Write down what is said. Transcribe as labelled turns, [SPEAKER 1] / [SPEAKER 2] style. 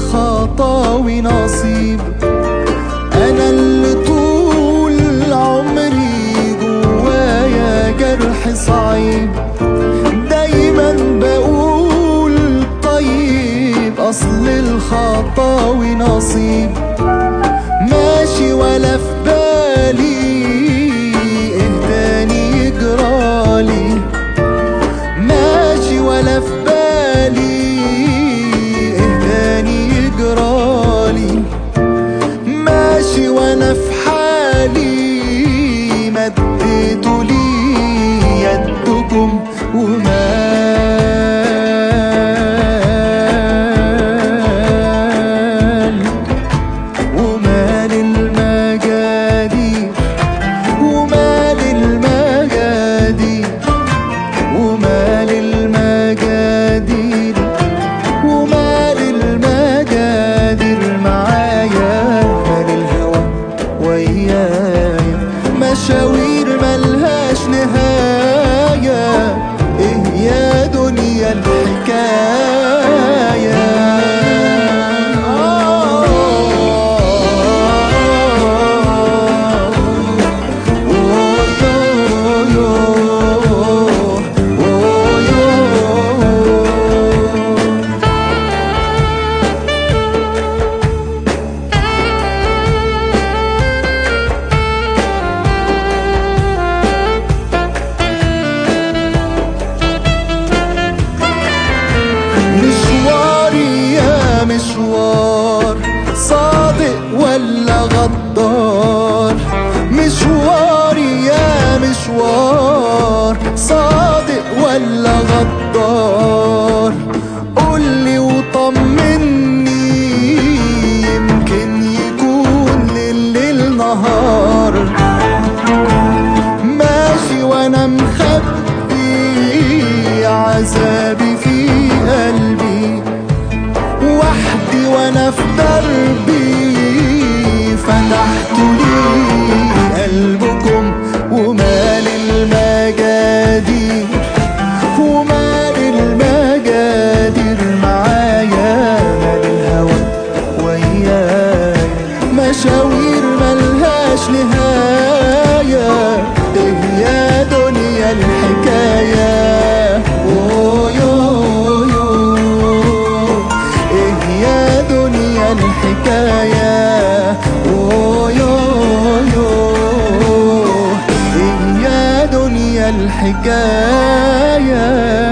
[SPEAKER 1] للخطاوي نصيب انا اللي طول عمري جوايا جرح صعيب دايما بقول طيب اصل الخطاوي نصيب ماشي ولا في بالي ايه تاني يجرالي ماشي ولا في بالي ايه تاني يجرالي ماشي وانا في حالي مديتوا لي يدكم ومال ومال المجادير ومال المجادير ومال المجادير ومال المجادير معايا مال الهوى ويايا مشاوير ملهاش نهاية ايه يا دنيا الحكاية مشواري يا مشوار صادق ولا غدار مشواري يا مشوار صادق ولا غدار قولي وطمني يمكن يكون لليل نهار ماشي وانا مخبي عذابي في قلبي وحدي وانا في دربي فتحت لي قلبكم ومال المجادير ومال المجادير معايا مال الهوى ويايا مشاوير ملهاش نهاية ايه يا دنيا الحكاية أوه يو يو ايه يا دنيا الحكاية أوه يو يو ايه يا دنيا الحكاية